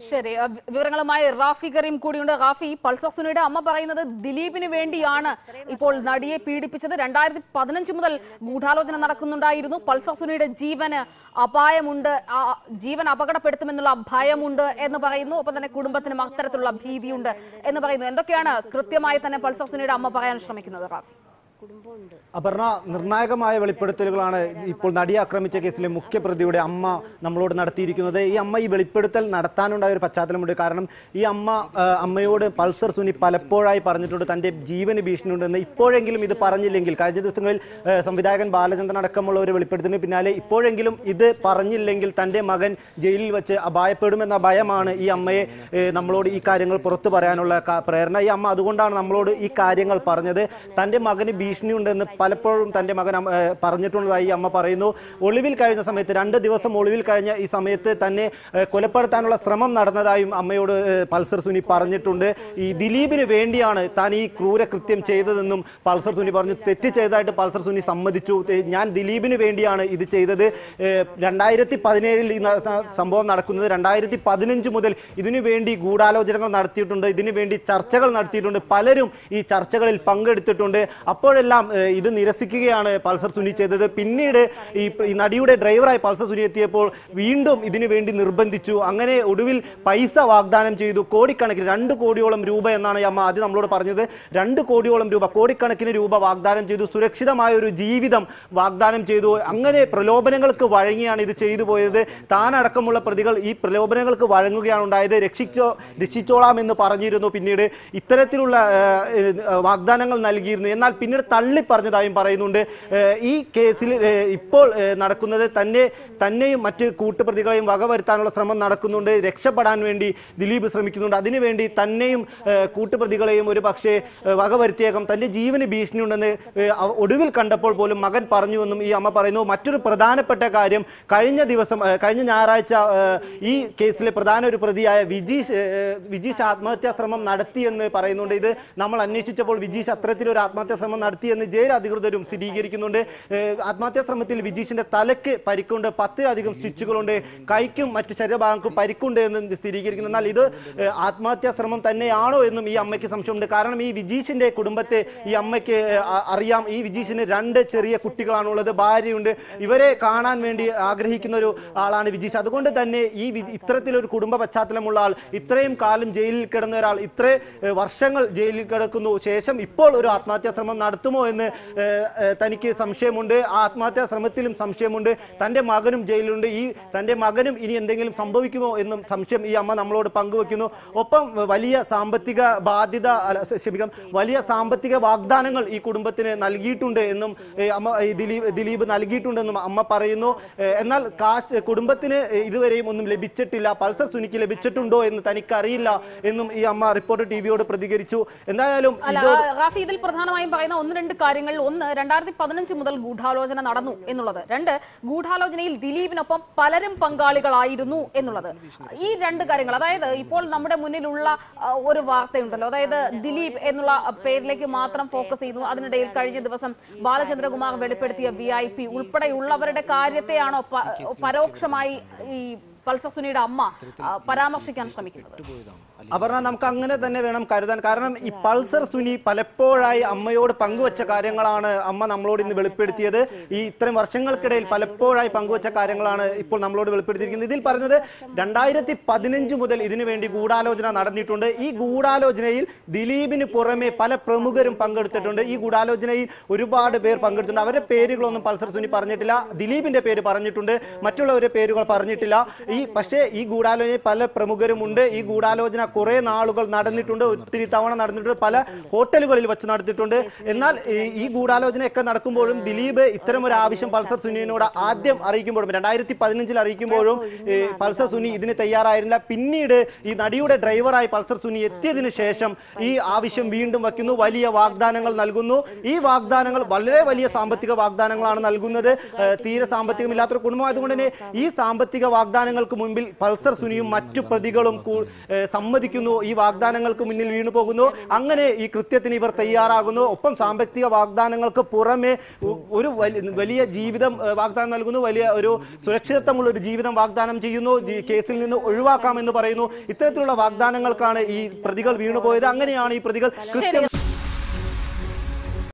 ശരി അഹ് വി- വിവരങ്ങളുമായി റാഫി കരീം കൂടിയുണ്ട് റാഫി പൾസർ സുനിയുടെ അമ്മ പറയുന്നത് ദിലീപിന് വേണ്ടിയാണ് ഇപ്പോൾ നടിയെ പീഡിപ്പിച്ചത് രണ്ടായിരത്തി പതിനഞ്ച് മുതൽ ഗൂഢാലോചന നടക്കുന്നുണ്ടായിരുന്നു പൾസർ സുനിയുടെ ജീവന് അപായമുണ്ട് ആ ജീവൻ അപകടപ്പെടുത്തുമെന്നുള്ള ഭയമുണ്ട് എന്ന് പറയുന്നു ഒപ്പം തന്നെ കുടുംബത്തിനും അത്തരത്തിലുള്ള ഭീതിയുണ്ട് എന്ന് പറയുന്നു എന്തൊക്കെയാണ് കൃത്യമായി തന്നെ പൾസർ സുനിയുടെ അമ്മ പറയാൻ ശ്രമിക്കുന്നത് റാഫി അപർണ നിർണായകമായ വെളിപ്പെടുത്തലുകളാണ് ഇപ്പോൾ നടിയെ ആക്രമിച്ച കേസിലെ മുഖ്യപ്രതിയുടെ അമ്മ നമ്മളോട് നടത്തിയിരിക്കുന്നത് ഈ അമ്മ ഈ വെളിപ്പെടുത്തൽ നടത്താനുണ്ടായ ഒരു പശ്ചാത്തലമുണ്ട് കാരണം ഈ അമ്മ ആ, അമ്മയോട് പൾസർ സുനി പലപ്പോഴായി പറഞ്ഞിട്ടുണ്ട് തൻ്റെ ജീവന് ഭീഷണിയുണ്ടെന്ന് ഇപ്പോഴെങ്കിലും ഇത് പറഞ്ഞില്ലെങ്കിൽ കഴിഞ്ഞ ദിവസങ്ങളിൽ ആ, സംവിധായകൻ ബാലചന്ദ്രൻ അടക്കമുള്ള ഒരു വെളിപ്പെടുത്തലിന് പിന്നാലെ ഇപ്പോഴെങ്കിലും ഇത് പറഞ്ഞില്ലെങ്കിൽ തൻ്റെ മകൻ ജയിലിൽ വെച്ച് അപായപ്പെടുമെന്ന ഭയമാണ് ഈ അമ്മയെ ഏ, നമ്മളോട് ഈ കാര്യങ്ങൾ പുറത്തു പറയാനുള്ള ക- പ്രേരണ ഈ അമ്മ അതുകൊണ്ടാണ് നമ്മളോട് ഈ കാര്യങ്ങൾ പറഞ്ഞത് തൻ്റെ മകന് ഭീഷണിയുണ്ടെന്ന് പലപ്പോഴും തൻ്റെ മകൻ അമ്മ- ഏ, പറഞ്ഞിട്ടുള്ളതായി ഈ അമ്മ പറയുന്നു ഒളിവിൽ കഴിഞ്ഞ സമയത്ത് രണ്ട് ദിവസം ഒളിവിൽ കഴിഞ്ഞ ഈ സമയത്ത് തന്നെ ഏ, കൊലപ്പെടുത്താനുള്ള ശ്രമം നടന്നതായും അമ്മയോട് ഏ, പൾസർ സുനി പറഞ്ഞിട്ടുണ്ട് ഈ ദിലീപിന് വേണ്ടിയാണ് താൻ ഈ ക്രൂരകൃത്യം ചെയ്തതെന്നും പൾസർ സുനി പറഞ്ഞു തെറ്റ് ചെയ്തതായിട്ട് പൾസർ സുനി സമ്മതിച്ചു ഏ, ഞാൻ ദിലീപിന് വേണ്ടിയാണ് ഇത് ചെയ്തത് ഏ, രണ്ടായിരത്തി പതിനേഴിൽ ഈ ന- സ- സംഭവം നടക്കുന്നത് രണ്ടായിരത്തി പതിനഞ്ച് മുതൽ ഇതിനു വേണ്ടി ഗൂഢാലോചനകൾ നടത്തിയിട്ടുണ്ട് ഇതിനു വേണ്ടി ചർച്ചകൾ നടത്തിയിട്ടുണ്ട് പലരും ഈ ചർച്ചകളിൽ പങ്കെടുത്തിട്ടുണ്ട് അപ്പോഴെല്ലാം ഏ, ഇത് നിരസിക്കുകയാണ് പൾസർ സുനി ചെയ്തത് പിന്നീട് ഈ ഈ നടിയുടെ ഡ്രൈവറായി പൾസർ സുനി എത്തിയപ്പോൾ വീണ്ടും ഇതിനു വേണ്ടി നിർബന്ധിച്ചു അങ്ങനെ ഒടുവിൽ പൈസ വാഗ്ദാനം ചെയ്തു കോടിക്കണക്കിന് രണ്ട് കോടിയോളം രൂപ എന്നാണ് ഈ അമ്മ ആദ്യം നമ്മളോട് പറഞ്ഞത് രണ്ട് കോടിയോളം രൂപ കോടിക്കണക്കിന് രൂപ വാഗ്ദാനം ചെയ്തു സുരക്ഷിതമായ ഒരു ജീവിതം വാഗ്ദാനം ചെയ്തു അങ്ങനെ പ്രലോഭനങ്ങൾക്ക് വഴങ്ങിയാണ് ഇത് ചെയ്തു പോയത് താനടക്കമുള്ള പ്രതികൾ ഈ പ്രലോഭനങ്ങൾക്ക് വഴങ്ങുകയാണ് ഉണ്ടായത് രക്ഷിച്ചോ രക്ഷിച്ചോളാം എന്ന് പറഞ്ഞിരുന്നു പിന്നീട് ഇത്തരത്തിലുള്ള ആ, ആ, വാഗ്ദാനങ്ങൾ നൽകിയിരുന്നു എന്നാൽ പിന്നീട് തള്ളി പറഞ്ഞതായും പറയുന്നുണ്ട് ആ, ഈ കേസിൽ ആ, ഇപ്പോൾ ആ, നടക്കുന്നത് തന്നെ തന്നെയും മറ്റ് കൂട്ടുപ്രതികളെയും വകവരുത്താനുള്ള ശ്രമം നടക്കുന്നുണ്ട് രക്ഷപ്പെടാൻ വേണ്ടി ദിലീപ് ശ്രമിക്കുന്നുണ്ട് അതിനുവേണ്ടി തന്നെയും ആ, കൂട്ടുപ്രതികളെയും ഒരു പക്ഷേ ആ, വകവരുത്തിയേക്കാം തന്റെ ജീവന് ഭീഷണിയുണ്ടെന്ന് ആ, അവ- ഒടുവിൽ കണ്ടപ്പോൾ പോലും മകൻ പറഞ്ഞുവെന്നും ഈ അമ്മ പറയുന്നു മറ്റൊരു പ്രധാനപ്പെട്ട കാര്യം കഴിഞ്ഞ ദിവസം ആ, കഴിഞ്ഞ ഞായറാഴ്ച ആ, ഈ കേസിലെ പ്രധാന ഒരു പ്രതിയായ വിജീഷ് ആ, വിജീഷ് ആത്മഹത്യാ ശ്രമം നടത്തിയെന്ന് പറയുന്നുണ്ട് ഇത് നമ്മൾ അന്വേഷിച്ചപ്പോൾ വിജീഷ് അത്തരത്തിലൊരു ആത്മഹത്യാ ശ്രമം നടത്തിയെന്ന് ജയിൽ അധികൃതരും സ്ഥിരീകരിക്കുന്നുണ്ട് ആ, ആത്മഹത്യാ ശ്രമത്തിൽ വിജീഷിന്റെ തലയ്ക്ക് പരിക്കുണ്ട് പത്തിലധികം സ്റ്റിച്ചുകളുണ്ട് കൈക്കും മറ്റ് ശരീരഭാഗങ്ങൾക്കും പരിക്കുണ്ട് എന്ന് സ്ഥിരീകരിക്കുന്നു എന്നാൽ ഇത് ആ, ആത്മഹത്യാ ശ്രമം തന്നെയാണോ എന്നും ഈ അമ്മയ്ക്ക് സംശയമുണ്ട് കാരണം ഈ വിജീഷിന്റെ കുടുംബത്തെ ഈ അമ്മയ്ക്ക് ആ, അറിയാം ഈ വിജീഷിന് രണ്ട് ചെറിയ കുട്ടികളാണുള്ളത് ഭാര്യയുണ്ട് ഇവരെ കാണാൻ വേണ്ടി ആഗ്രഹിക്കുന്ന ഒരു ആളാണ് വിജീഷ് അതുകൊണ്ട് തന്നെ ഈ വി- ഇത്തരത്തിലൊരു കുടുംബ പശ്ചാത്തലമുള്ള ആൾ ഇത്രയും കാലം ജയിലിൽ കിടന്ന ഒരാൾ ഇത്ര ഏഹ്, വർഷങ്ങൾ ജയിലിൽ കിടക്കുന്നു ശേഷം ഇപ്പോൾ ഒരു ആത്മഹത്യാ ശ്രമം നടത്തുമോ എന്ന് ഏഹ്, ഏഹ്, തനിക്ക് സംശയമുണ്ട് ആ ആത്മഹത്യാ ശ്രമത്തിലും സംശയമുണ്ട് തൻ്റെ മകനും ജയിലിലുണ്ട് ഈ തൻ്റെ മകനും ഇനി എന്തെങ്കിലും സംഭവിക്കുമോ എന്നും സംശയം ഈ അമ്മ നമ്മളോട് പങ്കുവെക്കുന്നു ഒപ്പം വലിയ സാമ്പത്തിക ബാധ്യത അല്ല, ക്ഷമിക്കണം വലിയ സാമ്പത്തിക വാഗ്ദാനങ്ങൾ ഈ കുടുംബത്തിന് നൽകിയിട്ടുണ്ട് എന്നും ഏഹ്, അമ്മ ഈ ദിലീപ് ദിലീപ് നൽകിയിട്ടുണ്ടെന്നും അമ്മ പറയുന്നു ഏഹ്, എന്നാൽ കാശ് കുടുംബത്തിന് ഇതുവരെയും ഒന്നും ലഭിച്ചിട്ടില്ല പൾസർ സുനിക്ക് ലഭിച്ചിട്ടുണ്ടോ എന്ന് തനിക്കറിയില്ല എന്നും ഈ അമ്മ റിപ്പോർട്ടർ ടി വിയോട് പ്രതികരിച്ചു എന്തായാലും അല്ല ഇതോട് ആ, റാഫി ഇതിൽ പ്രധാനമായും പറയുന്ന ഒന്ന് രണ്ട് കാര്യങ്ങൾ ഒന്ന് രണ്ടായിരത്തി പതിനഞ്ച് മുതൽ ഗൂഢാലോചന നടന്നു എന്നുള്ളത് രണ്ട് ഗൂഢാലോചനയിൽ ദിലീപിനൊപ്പം പലരും പങ്കാളികളായിരുന്നു എന്നുള്ളത് ഈ രണ്ട് കാര്യങ്ങൾ അതായത് ഇപ്പോൾ നമ്മുടെ മുന്നിലുള്ള ആ, ഒരു വാർത്തയുണ്ടല്ലോ അതായത് ദിലീപ് എന്നുള്ള പേരിലേക്ക് മാത്രം ഫോക്കസ് ചെയ്യുന്നു അതിനിടയിൽ കഴിഞ്ഞ ദിവസം ബാലചന്ദ്രകുമാർ വെളിപ്പെടുത്തിയ വി ഐ പി ഉൾപ്പെടെയുള്ളവരുടെ കാര്യത്തെയാണോ പ- പരോക്ഷമായി ഈ പൾസർ സുനിയുടെ അമ്മ ആ, പരാമർശിക്കാൻ ശ്രമിക്കുന്നത് അപർണ നമുക്ക് അങ്ങനെ തന്നെ വേണം കരുതാൻ കാരണം ഈ പൾസർ സുനി പലപ്പോഴായി അമ്മയോട് പങ്കുവച്ച കാര്യങ്ങളാണ് അമ്മ നമ്മളോട് ഇന്ന് വെളിപ്പെടുത്തിയത് ഈ ഇത്രയും വർഷങ്ങൾക്കിടയിൽ പലപ്പോഴായി പങ്കുവച്ച കാര്യങ്ങളാണ് ഇപ്പോൾ നമ്മളോട് വെളിപ്പെടുത്തിയിരിക്കുന്നത് ഇതിൽ പറഞ്ഞത് രണ്ടായിരത്തി പതിനഞ്ച് മുതൽ ഇതിനു വേണ്ടി ഗൂഢാലോചന നടന്നിട്ടുണ്ട് ഈ ഗൂഢാലോചനയിൽ ദിലീപിന് പുറമെ പല പ്രമുഖരും പങ്കെടുത്തിട്ടുണ്ട് ഈ ഗൂഢാലോചനയിൽ ഒരുപാട് പേർ പങ്കെടുത്തിട്ടുണ്ട് അവരുടെ പേരുകളൊന്നും പൾസർ സുനി പറഞ്ഞിട്ടില്ല ദിലീപിന്റെ പേര് പറഞ്ഞിട്ടുണ്ട് മറ്റുള്ളവരുടെ പേരുകൾ പറഞ്ഞിട്ടില്ല ഈ പക്ഷേ ഈ ഗൂഢാലോചനയിൽ പല പ്രമുഖരുമുണ്ട് ഈ ഗൂഢാലോചന കുറെ നാളുകൾ നടന്നിട്ടുണ്ട് ഒത്തിരി തവണ നടന്നിട്ടുണ്ട് പല ഹോട്ടലുകളിൽ വെച്ച് നടത്തിയിട്ടുണ്ട് എന്നാൽ ഈ- ഈ ഗൂഢാലോചനയൊക്കെ നടക്കുമ്പോഴും ദിലീപ് ഇത്തരം ഒരു ആവശ്യം പൾസർ സുനിയോട് ആദ്യം അറിയിക്കുമ്പോഴും രണ്ടായിരത്തി പതിനഞ്ചിൽ അറിയിക്കുമ്പോഴും ഈ പൾസർ സുനി ഇതിന് തയ്യാറായിരുന്നില്ല പിന്നീട് ഈ നടിയുടെ ഡ്രൈവറായി പൾസർ സുനി എത്തിയതിനു ശേഷം ഈ ആവശ്യം വീണ്ടും വയ്ക്കുന്നു വലിയ വാഗ്ദാനങ്ങൾ നൽകുന്നു ഈ വാഗ്ദാനങ്ങൾ വളരെ വലിയ സാമ്പത്തിക വാഗ്ദാനങ്ങളാണ് നൽകുന്നത് ഏഹ് തീരെ സാമ്പത്തികമില്ലാത്തൊരു കുടുംബം ആയതുകൊണ്ട് തന്നെ ഈ സാമ്പത്തിക വാഗ്ദാനങ്ങൾ ദൃക്സാക്ഷികൾക്ക് മുൻപിൽ പൾസർ സുനിയും മറ്റു പ്രതികളും കൂ- ഏ, സമ്മതിക്കുന്നു ഈ വാഗ്ദാനങ്ങൾക്ക് മുന്നിൽ വീണു പോകുന്നു അങ്ങനെ ഈ കൃത്യത്തിന് ഇവർ തയ്യാറാകുന്നു ഒപ്പം സാമ്പത്തിക വാഗ്ദാനങ്ങൾക്ക് പുറമെ ഉ- ഒരു വലി- വലിയ ജീവിതം ഏ, വാഗ്ദാനം നൽകുന്നു വലിയ ഒരു സുരക്ഷിതത്വമുള്ള ഒരു ജീവിതം വാഗ്ദാനം ചെയ്യുന്നു ജി- കേസിൽ നിന്ന് ഒഴിവാക്കാമെന്ന് പറയുന്നു ഇത്തരത്തിലുള്ള വാഗ്ദാനങ്ങൾക്കാണ് ഈ പ്രതികൾ വീണുപോയത് അങ്ങനെയാണ് ഈ പ്രതികൾ കൃത്യം